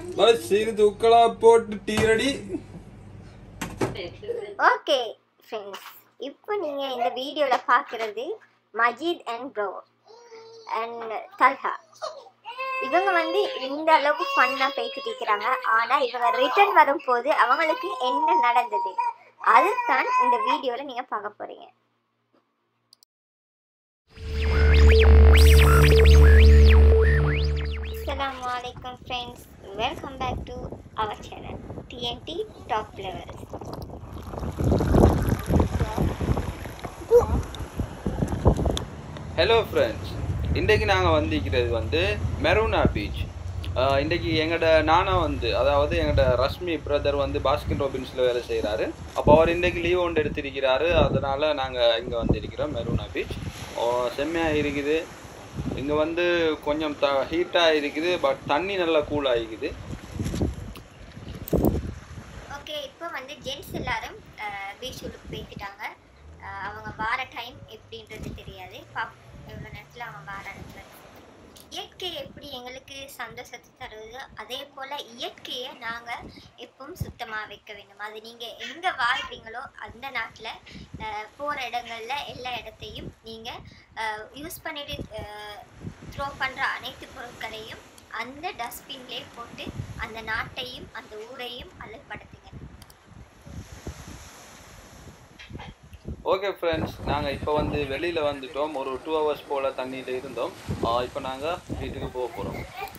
Bus இது தூக்கலா போட்டு டீ ரெடி ஓகே ஃப்ரெண்ட்ஸ் இப்போ நீங்கள் இந்த வீடியோவில் பார்க்குறது Majeed and bro and Talha இவங்க வந்து இந்த அளவுக்கு ஃபன்னாக பேசிட்டு இருக்கிறாங்க ஆனால் இவங்க ரிட்டர்ன் வரும்போது அவங்களுக்கு என்ன நடந்தது அதுதான் இந்த வீடியோவில் நீங்கள் பார்க்க போகிறீங்க அஸ்ஸலாமு அலைக்கும் friends welcome back to our channel TNT top levels hello friends இன்றைக்கு நாங்கள் வந்திருக்கிறது வந்து மெரூனா பீச் இன்றைக்கி எங்களோட நானா வந்து அதாவது எங்களோட ரஷ்மி பிரதர் வந்து பாஸ்கின் ரோபின்ஸில் வேலை செய்கிறாரு அப்போ அவர் இன்றைக்கு லீவ் ஒன்று எடுத்திருக்கிறாரு அதனால் நாங்கள் இங்கே வந்திருக்கிறோம் மெரூனா பீச் செம்மையாக இருக்குது இங்கே வந்து கொஞ்சம் த ஹீட்டாக இருக்குது பட் தண்ணி நல்லா கூல் ஆகிக்குது ஓகே இப்போ வந்து ஜென்ட்ஸ் எல்லாரும் பீச்சுக்கு பேசிட்டாங்க அஹ் அவங்க வார டைம் எப்படின்றது தெரியாது பாப் எவ்வளோ நேரத்தில் அவங்க வார இடத்துல இயற்கை எப்படி எங்களுக்கு சந்தோஷத்தை தருவது அதே போல் இயற்கையை நாங்கள் எப்பவும் சுத்தமாக வைக்க வேண்டும் அது நீங்கள் எங்கே வாழ்கிறீங்களோ அந்த நாட்டில் போகிற இடங்கள்ல எல்லா இடத்தையும் நீங்கள் யூஸ் பண்ணிட்டு த்ரோ பண்ணுற அனைத்து பொருட்களையும் அந்த டஸ்ட்பின்லேயே போட்டு அந்த நாட்டையும் அந்த ஊரையும் அழகுபடுத்துங்க ஓகே ஃப்ரெண்ட்ஸ் நாங்கள் இப்போ வந்து வெளியில் வந்துட்டோம் ஒரு டூ ஹவர்ஸ் போல் தண்ணியில் இருந்தோம் இப்போ நாங்கள் வீட்டுக்கு போக போகிறோம்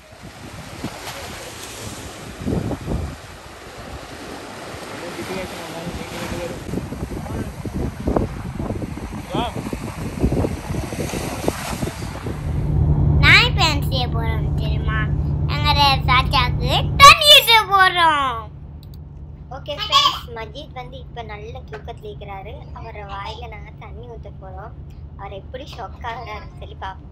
நான் இப்போ என்ன செய்ய போறோம் தெரியுமா எங்களோட சாச்சாக்கு தண்ணி ஊற்ற போறோம் ஓகே ஃப்ரெண்ட்ஸ் மஜீத் வந்து இப்போ நல்ல தூக்கத்தில் இருக்கிறாரு அவரை வாயில் நாங்கள் தண்ணி ஊற்ற போகிறோம் அவர் எப்படி ஷாக் ஆகுறாருன்னு சொல்லி பார்ப்போம்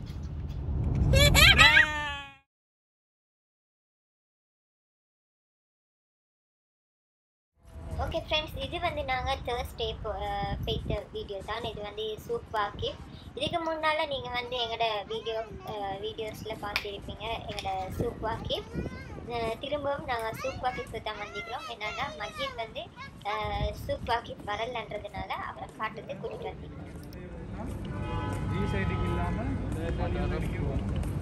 ஓகே ஃப்ரெண்ட்ஸ் இது வந்து நாங்கள் தேர்ஸ்டே பேச வீடியோ தான் இது வந்து சூப் பாக்கி இதுக்கு முன்னால் நீங்கள் வந்து எங்களோட வீடியோ வீடியோஸில் பார்த்துருப்பீங்க எங்களோட சூப் வாக்கி திரும்பவும் நாங்கள் சூப் வாக்கிக்கு தான் வந்திருக்கிறோம் என்னென்னா மஜீத் வந்து அஹ், சூப் வாக்கி வரலன்றதுனால அவரை காட்டுக்கு கூட்டிகிட்டு வந்திருக்கோம் ഈ സൈഡിലേക്ക് ഇല്ലാമ അടിക്ക് പോകും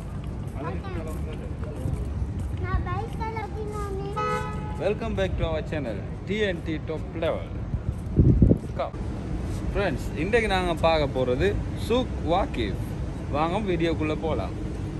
நான் பைக்கில் அப்படின்னானே welcome back to our channel TNT top level friends இன்றைக்கு நாங்கள் பார்க்க போகிறது சூக் வாக்கிவ் வாங்க வீடியோக்குள்ளே போகலாம்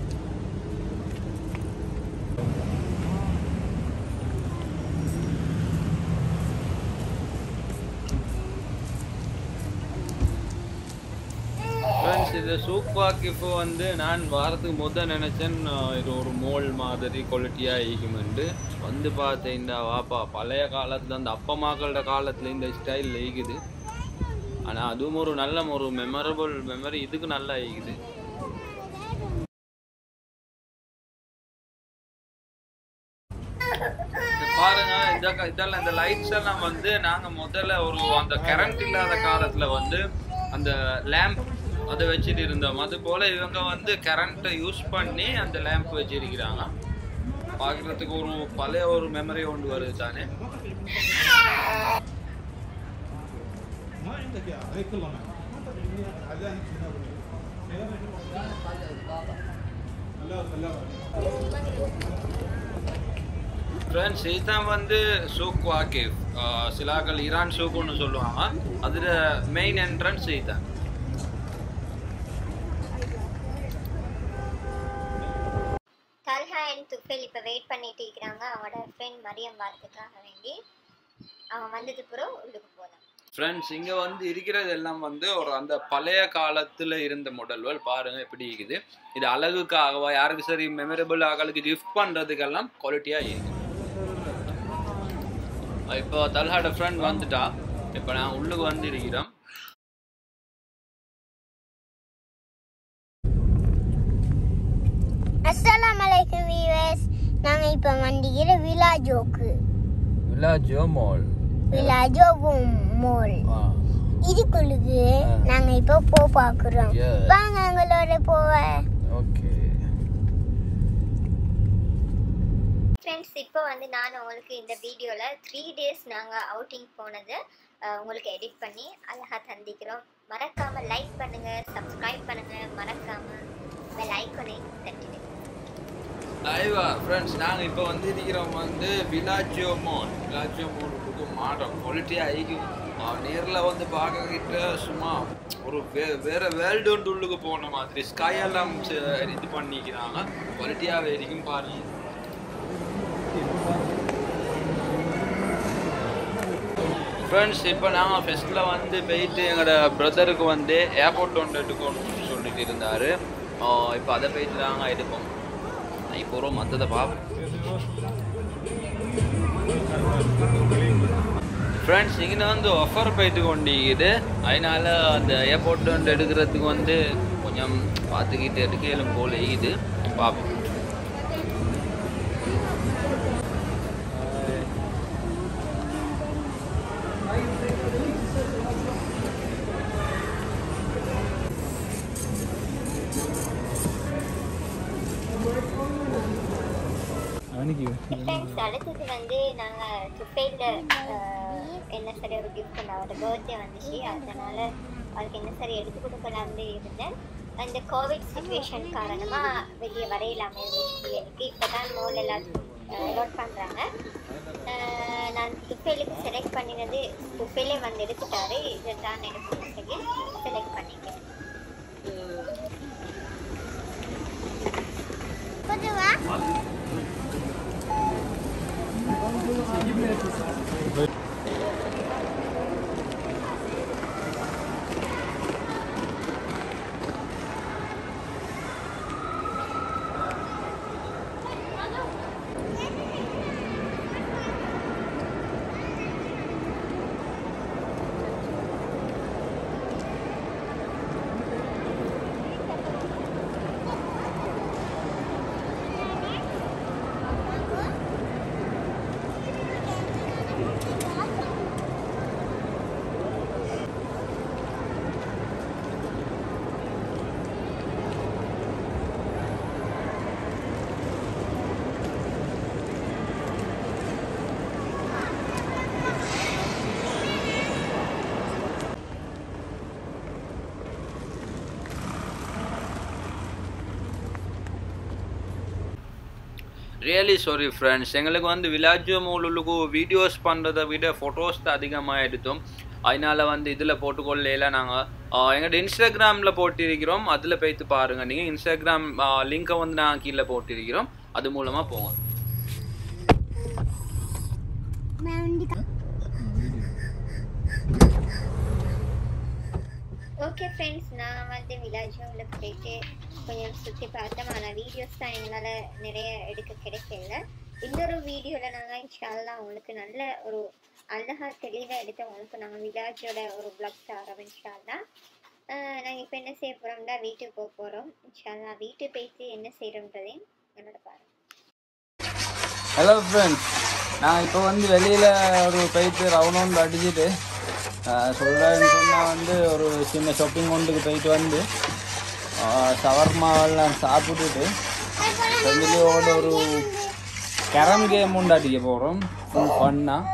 ஃப்ரெண்ட்ஸ் இது சூக் வாக்கிஃபு வந்து நான் வாரத்துக்கு முதல் நினச்சேன் இது ஒரு மோல் மாதிரி குவாலிட்டியாக ஈக்குமெண்டு வந்து பார்த்தேன்டா வாப்பா பழைய காலத்தில் அந்த அப்பமாக்களோட காலத்தில் இந்த ஸ்டைல் ஈக்குது ஆனால் அதுவும் ஒரு நல்ல ஒரு மெமரபிள் மெமரி இதுக்கு நல்லா ஈக்குது இது பாருங்க இந்த க- இதெல்லாம் இந்த லைட்ஸ் எல்லாம் வந்து நாங்க முதல்ல ஒரு அந்த கரண்ட் இல்லாத காலத்துல வந்து அந்த லேம்ப் அதை வச்சுட்டு இருந்தோம் அது போல இவங்க வந்து கரண்ட்டை யூஸ் பண்ணி அந்த லேம்ப் வச்சிருக்கிறாங்க பார்க்கறதுக்கு ஒரு பழைய ஒரு மெமரி ஒன்று வருது தானே ஃப்ரெண்ட்ஸ் இதுதான் வந்து சூக் வாக்கிவ் சிலாக்கள் ஈரான் சூக்குன்னு சொல்லுவாங்க அதில் மெயின் என்ட்ரன்ஸ் இதுதான் தல்ஹா அண்ட் துஃபேல் இப்போ வெயிட் பண்ணிட்டு இருக்கிறாங்க அவங்களோட ஃப்ரெண்ட் மரியம் வரதுக்காக வேண்டி அவன் வந்தது பிறகு உள்ளுக்கு போகலாம் ஃப்ரெண்ட்ஸ் இங்கே வந்து இருக்கிறது எல்லாம் வந்து ஒரு அந்த பழைய காலத்தில் இருந்த மாடல்கள் பாருங்க எப்படி இருக்குது இது அழகுக்காகவா யாருக்கு சரி மெமரபிள் ஆகளுக்கு கிஃப்ட் பண்ணுறதுக்கெல்லாம் குவாலிட்டியாக இருக்குது இப்போ தல்ஹாட ஃப்ரெண்ட் வந்துட்டா இப்போ நான் உள்ளுக்கு வந்து இருக்கிறோம் அஸ்ஸலாமு அலைக்கும் வீவர்ஸ் நாங்கள் இப்போ வண்டிக்கிற விலாஜோக்கு விலாஜோ மால் விலாஜோ மோல் இதுக்குள்ளுக்கு நாங்க இப்போ போ பாக்குறோம் Yes. வாங்க எங்களோட போவ ஓகே ஃப்ரெண்ட்ஸ் இப்போ வந்து நான் உங்களுக்கு இந்த வீடியோவில் த்ரீ டேஸ் நாங்கள் அவுட்டிங் போனது அஹ், உங்களுக்கு எடிட் பண்ணி அழகாக தந்திக்கிறோம் மறக்காமல் லைக் பண்ணுங்கள் சப்ஸ்கிரைப் பண்ணுங்கள் மறக்காமல் பெல் ஐக்கனை தட்டிடுங்க ஐவா ஃப்ரெண்ட்ஸ் நாங்கள் இப்போ வந்து இருக்கிறோம் வந்து விலாஜியோ மால் விலாஜியோ மாலுக்கு மாட்டோம் குவாலிட்டியாக ஆகிக்கும் நேரில் வந்து பார்க்கக்கிட்ட சும்மா ஒரு வே வேறு வேர்ல்டு ஒன்று உள்ளுக்கு போன மாதிரி ஸ்கை எல்லாம் ச- இது பண்ணிக்கிறாங்க குவாலிட்டியாக இருக்கும் பாருங்க ஃப்ரெண்ட்ஸ் இப்போ நாங்கள் ஃபெஸ்ட்டில் வந்து போயிட்டு எங்களோட பிரதருக்கு வந்து ஏர்போர்ட் ஒன்று எடுக்கணும்னு சொல்லிட்டு இருந்தார் இப்போ அதை போயிட்டு நாங்கள் எடுப்போம் இப்போ ஒரு மற்றதை பார்ப்போம் ஃப்ரெண்ட்ஸ் இங்கே வந்து ஆஃபர் போயிட்டு கொண்டிருக்குது அதனால அந்த ஏர்போர்ட் வந்து எடுக்கிறதுக்கு வந்து கொஞ்சம் பார்த்துக்கிட்டு எடுக்கலும் போல இருக்குது பார்ப்போம் அவனுக்கு ஃப்ரெண்ட்ஸ் அடுத்தது வந்து நாங்கள் துப்பையில் என்ன சரி ஒரு கிஃப்ட் பண்ண அவரோட பர்த்டே வந்துச்சு அதனால அதுக்கு என்ன சரி எடுத்து கொடுக்கலாம்னு இருந்தேன் அந்த கோவிட் சுச்சுவேஷன் காரணமாக வெளியே வர இல்லாமல் இருந்துச்சு எனக்கு இப்போ தான் மோல் எல்லாத்துக்கும் அலாட் பண்ணுறாங்க நான் துப்பைலுக்கு செலக்ட் பண்ணினது துப்பையிலே வந்து எடுத்துட்டாரு இதை தான் எடுக்கணும்னு சொல்லி செலக்ட் பண்ணிக்கிறேன் பொதுவா ரியலி சாரி ஃப்ரெண்ட்ஸ் எங்களுக்கு வந்து விலாஜோ மூலுக்கு வீடியோஸ் பண்ணுறதை விட ஃபோட்டோஸ் தான் அதிகமாக எடுத்தோம் அதனால வந்து இதில் போட்டுக்கொள்ளையில நாங்கள் எங்கள்கிட்ட இன்ஸ்டாகிராமில் போட்டிருக்கிறோம் அதில் போய்த்து பாருங்கள் நீங்கள் இன்ஸ்டாகிராம் லிங்கை வந்து நான் கீழே போட்டிருக்கிறோம் அது மூலமாக போங்க ஓகே ஃப்ரெண்ட்ஸ் நான் வந்து விலாஜோவில் போயிட்டு கொஞ்சம் சுற்றி பார்த்தோம் ஆனால் வீடியோஸ் தான் எங்களால் நிறைய எடுக்க கிடைக்கல இந்த ஒரு வீடியோவில் நாங்கள் இன்ஷால்லாம் உங்களுக்கு நல்ல ஒரு அழகாக தெளிவாக எடுத்து உங்களுக்கு நாங்கள் விலாஜோட ஒரு vlog தரோம் இன்ஷால்லா நாங்கள் இப்போ என்ன செய்ய போகிறோம்னா வீட்டுக்கு போக போகிறோம் இன்ஷால்லா வீட்டு போயிட்டு என்ன செய்கிறோன்றதையும் என்னோட பாருங்க ஹலோ ஃப்ரெண்ட்ஸ் நான் இப்போ வந்து வெளியில் ஒரு போயிட்டு ரவுண்ட் அடிச்சுட்டு சொல்கிறேன்னு சொன்னால் வந்து ஒரு சின்ன ஷாப்பிங் ஒன்றுக்கு போயிட்டு வந்து ஷவர்மாவெல்லாம் சாப்பிட்டுட்டு ஃபேமிலியோட ஒரு கேரம் கேம் ஒன்று அடிக்க போகிறோம் ஃபுல் ஃபன்னாக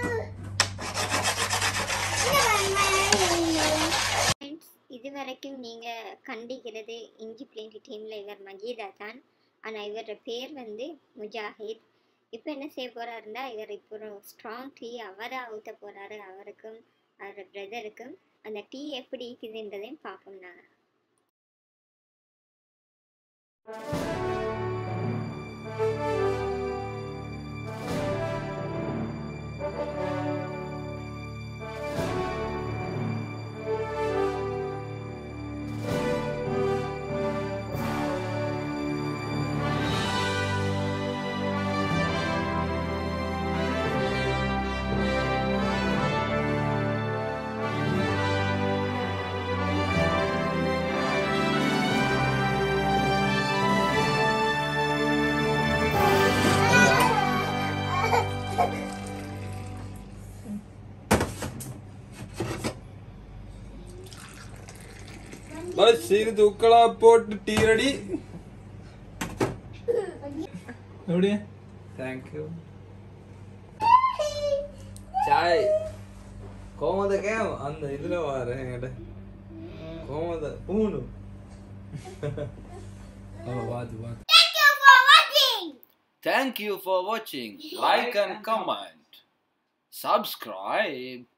ஃப்ரெண்ட்ஸ் இது வரைக்கும் நீங்கள் கண்டிக்கிறது இஞ்சி பிளேண்டி டீமில் இவர் மஜீதா தான் ஆனால் இவரோட பேர் வந்து முஜாஹித் இப்போ என்ன செய்ய போகிறாருன்னா இவர் இப்போ ஒரு ஸ்ட்ராங் டீ அவராக ஊற்ற போகிறாரு அவருக்கும் அவரோட பிரதருக்கும் அந்த டீ எப்படி இருக்குதுன்றதையும் பார்ப்போம் நாங்கள் பஸ் இது தூக்கலா போட்டு டீ ரெடி எப்படி தேங்க்யூ சாய் கோமத கேம் அந்த இதுல வாரு என்கிட்ட கோமத பூணு அவ பாத்து பாத்து Thank you for watching. Thank you for watching. Like and comment. Subscribe.